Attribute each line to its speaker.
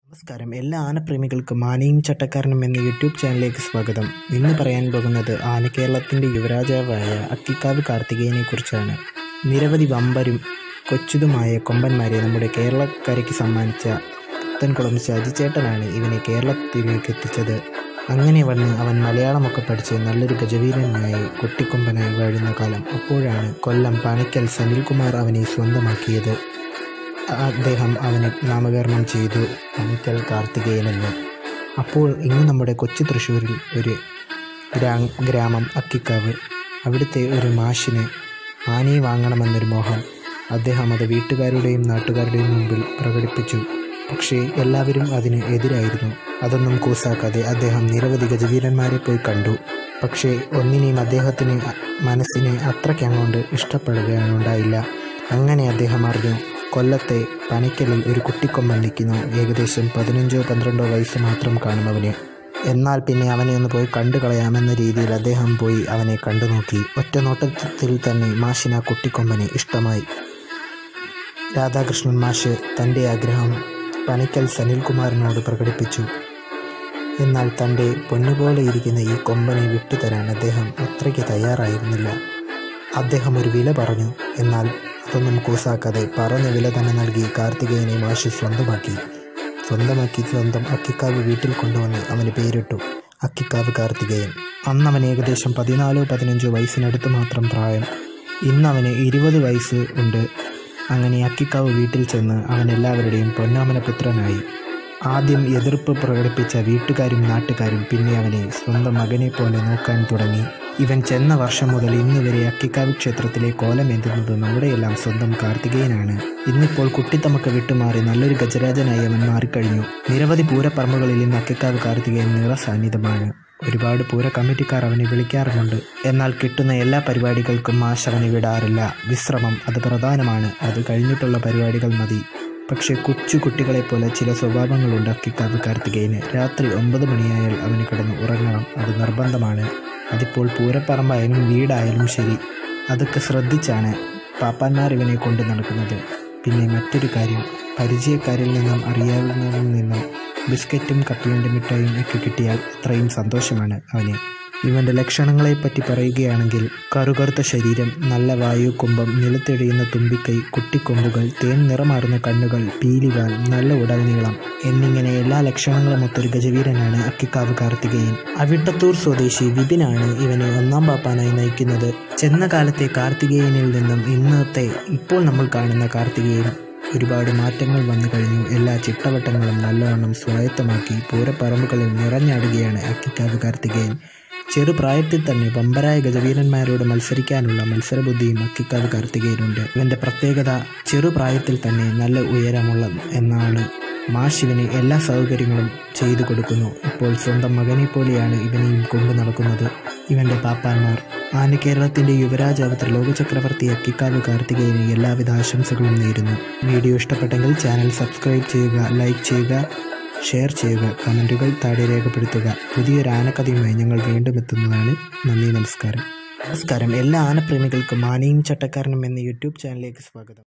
Speaker 1: നമസ്കാരം എല്ലാ ആനപ്രേമികൾക്കും ആനയും ചട്ടക്കാരനും എന്ന യൂട്യൂബ് ചാനലിലേക്ക് സ്വാഗതം ഇന്ന് പറയാൻ പോകുന്നത് ആനക്കേരളത്തിൻ്റെ യുവരാജാവായ അക്കിക്കാവ് കാർത്തികേയനെ കുറിച്ചാണ് നിരവധി വമ്പരും കൊച്ചുതുമായ കൊമ്പന്മാരെ നമ്മുടെ കേരളക്കരയ്ക്ക് സമ്മാനിച്ച പുത്തൻകുളം ഷാജിച്ചേട്ടനാണ് ഇവനെ കേരളത്തിലേക്ക് എത്തിച്ചത് അങ്ങനെ വന്ന് അവൻ മലയാളമൊക്കെ പഠിച്ച് നല്ലൊരു ഗജവീരനായി കുട്ടിക്കൊമ്പനായി വാഴുന്ന കാലം അപ്പോഴാണ് കൊല്ലം പണിക്കൽ സനിൽകുമാർ അവനെ സ്വന്തമാക്കിയത് അദ്ദേഹം അവനെ നാമകരണം ചെയ്തു പണിക്കൽ കാർത്തികേയനെന്ന് അപ്പോൾ ഇന്ന് നമ്മുടെ കൊച്ചു തൃശ്ശൂരിൽ ഒരു ഗ്രാ ഗ്രാമം അക്കിക്കാവ് അവിടുത്തെ ഒരു മാഷിന് ആനയെ വാങ്ങണമെന്നൊരു മോഹം അദ്ദേഹം അത് വീട്ടുകാരുടെയും നാട്ടുകാരുടെയും മുമ്പിൽ പ്രകടിപ്പിച്ചു പക്ഷേ എല്ലാവരും അതിന് എതിരായിരുന്നു അതൊന്നും കൂസാക്കാതെ അദ്ദേഹം നിരവധി ഗജവീരന്മാരെ പോയി കണ്ടു പക്ഷേ ഒന്നിനെയും അദ്ദേഹത്തിന് മനസ്സിനെ അത്രയ്ക്കങ്ങോട്ട് ഇഷ്ടപ്പെടുകയാണ് ഉണ്ടായില്ല അങ്ങനെ അദ്ദേഹം അറിഞ്ഞു കൊല്ലത്തെ പണിക്കലിൽ ഒരു കുട്ടിക്കൊമ്പൻ നിൽക്കുന്നു ഏകദേശം പതിനഞ്ചോ പന്ത്രണ്ടോ വയസ്സ് മാത്രം കാണും അവന് എന്നാൽ പിന്നെ അവനെ ഒന്ന് പോയി കണ്ടു കളയാമെന്ന രീതിയിൽ അദ്ദേഹം പോയി അവനെ കണ്ടു നോക്കി ഒറ്റ നോട്ടത്തിൽ തന്നെ മാഷിന് ആ കുട്ടിക്കൊമ്പനെ ഇഷ്ടമായി രാധാകൃഷ്ണൻ മാഷ് തൻ്റെ ആഗ്രഹം പണിക്കൽ സനിൽകുമാറിനോട് പ്രകടിപ്പിച്ചു എന്നാൽ തൻ്റെ പൊന്നുപോലെ ഇരിക്കുന്ന ഈ കൊമ്പനെ വിട്ടുതരാൻ അദ്ദേഹം അത്രയ്ക്ക് തയ്യാറായിരുന്നില്ല അദ്ദേഹം ഒരു വില പറഞ്ഞു എന്നാൽ അതൊന്നും കൂസാക്കാതെ പറഞ്ഞ വില തന്നെ നൽകി കാർത്തികേയനെ മാഷി സ്വന്തമാക്കി സ്വന്തമാക്കി സ്വന്തം അക്കിക്കാവ് വീട്ടിൽ കൊണ്ടുവന്ന് അവന് പേരിട്ടു അക്കിക്കാവ് കാർത്തികേയൻ അന്ന് അവന് ഏകദേശം പതിനാലോ പതിനഞ്ചോ വയസ്സിനടുത്ത് മാത്രം പ്രായം ഇന്ന് അവന് ഇരുപത് വയസ്സ് ഉണ്ട് അങ്ങനെ അക്കിക്കാവ് വീട്ടിൽ ചെന്ന് അവൻ എല്ലാവരുടെയും പൊന്നാമന പുത്രനായി ആദ്യം എതിർപ്പ് പ്രകടിപ്പിച്ച വീട്ടുകാരും നാട്ടുകാരും പിന്നെ അവനെ സ്വന്തം മകനെ പോലെ നോക്കാൻ തുടങ്ങി ഇവൻ ചെന്ന വർഷം മുതൽ ഇന്ന് വരെ അക്കിക്കാവ് ക്ഷേത്രത്തിലെ കോലമേന്തുന്നത് നമ്മുടെയെല്ലാം സ്വന്തം കാർത്തികേയനാണ് ഇന്നിപ്പോൾ കുട്ടിത്തമക്ക് വിട്ടുമാറി നല്ലൊരു ഗജരാജനായി അവൻ മാറിക്കഴിഞ്ഞു നിരവധി പൂരപ്പറമ്പുകളിൽ ഇന്ന് അക്കിക്കാവ് കാർത്തികേയൻ നിറ സാന്നിധ്യമാണ് ഒരുപാട് പൂര കമ്മിറ്റിക്കാർ അവനെ വിളിക്കാറുമുണ്ട് എന്നാൽ കിട്ടുന്ന എല്ലാ പരിപാടികൾക്കും മാഷ് അവനെ വിടാറില്ല വിശ്രമം അത് പ്രധാനമാണ് അത് കഴിഞ്ഞിട്ടുള്ള പരിപാടികൾ മതി പക്ഷെ കൊച്ചു കുട്ടികളെപ്പോലെ ചില സ്വഭാവങ്ങളുണ്ട് അക്കിക്കാവ് കാർത്തികേയന് രാത്രി ഒമ്പത് മണിയായാൽ അവന് കിടന്ന് ഉറങ്ങണം അത് നിർബന്ധമാണ് അതിപ്പോൾ പൂരപ്പറമ്പായാലും വീടായാലും ശരി അതൊക്കെ ശ്രദ്ധിച്ചാണ് പാപ്പാന്മാർ ഇവനെ കൊണ്ട് നടക്കുന്നത് പിന്നെ മറ്റൊരു കാര്യം പരിചയക്കാരിൽ നിന്നും അറിയാവുന്നവരിൽ നിന്നും ബിസ്ക്കറ്റും കപ്പലണ്ടി മിഠായും ഒക്കെ കിട്ടിയാൽ അത്രയും സന്തോഷമാണ് അവന് ഇവൻ്റെ ലക്ഷണങ്ങളെപ്പറ്റി പറയുകയാണെങ്കിൽ കറുകറുത്ത ശരീരം നല്ല വായു കുംഭം നിലത്തെടിയുന്ന തുമ്പിക്കൈ കുട്ടിക്കൊമ്പുകൾ തേൻ നിറമാറുന്ന കണ്ണുകൾ പീലിവാൽ നല്ല ഉടൽ നീളം എന്നിങ്ങനെ എല്ലാ ലക്ഷണങ്ങളും ഒത്തൊരു ഗജവീരനാണ് അക്കിക്കാവ് കാർത്തികേയൻ അവിട്ടത്തൂർ സ്വദേശി വിപിനാണ് ഇവനെ ഒന്നാം പാപ്പാനായി നയിക്കുന്നത് ചെന്ന കാലത്തെ കാർത്തികേയനിൽ നിന്നും ഇന്നത്തെ ഇപ്പോൾ നമ്മൾ കാണുന്ന കാർത്തികേയൻ ഒരുപാട് മാറ്റങ്ങൾ വന്നു കഴിഞ്ഞു എല്ലാ ചിട്ടവട്ടങ്ങളും നല്ലവണ്ണം സ്വായത്തമാക്കി പൂരപ്പറമ്പുകളിൽ നിറഞ്ഞാടുകയാണ് അക്കിക്കാവ് കാർത്തികേയൻ ചെറുപ്രായത്തിൽ തന്നെ പമ്പരായ ഗജവീരന്മാരോട് മത്സരിക്കാനുള്ള മത്സരബുദ്ധിയും അക്കിക്കാവ് കാർത്തികേയനുണ്ട് ഇവൻ്റെ പ്രത്യേകത ചെറുപ്രായത്തിൽ തന്നെ നല്ല ഉയരമുള്ള എന്നാണ് മാഷിവന് എല്ലാ സൗകര്യങ്ങളും ചെയ്തു കൊടുക്കുന്നു ഇപ്പോൾ സ്വന്തം മകനെ പോലെയാണ് ഇവനെയും കൊണ്ടു നടക്കുന്നത് ഇവൻ്റെ പാപ്പാന്മാർ ആന കേരളത്തിൻ്റെ യുവരാജാവ് ത്രിലോക ചക്രവർത്തി അക്കിക്കാവ് കാർത്തികേയന് എല്ലാവിധ ആശംസകളും നേരുന്നു വീഡിയോ ഇഷ്ടപ്പെട്ടെങ്കിൽ ചാനൽ സബ്സ്ക്രൈബ് ചെയ്യുക ലൈക്ക് ചെയ്യുക ഷെയർ ചെയ്യുക കമൻറ്റുകൾ താഴെ രേഖപ്പെടുത്തുക പുതിയൊരു ആനക്കഥയുമായി ഞങ്ങൾ വീണ്ടും എത്തുന്നതാണ് നന്ദി നമസ്കാരം നമസ്കാരം എല്ലാ ആനപ്രേമികൾക്കും ആനയും ചട്ടക്കാരനും എന്ന യൂട്യൂബ് ചാനലിലേക്ക് സ്വാഗതം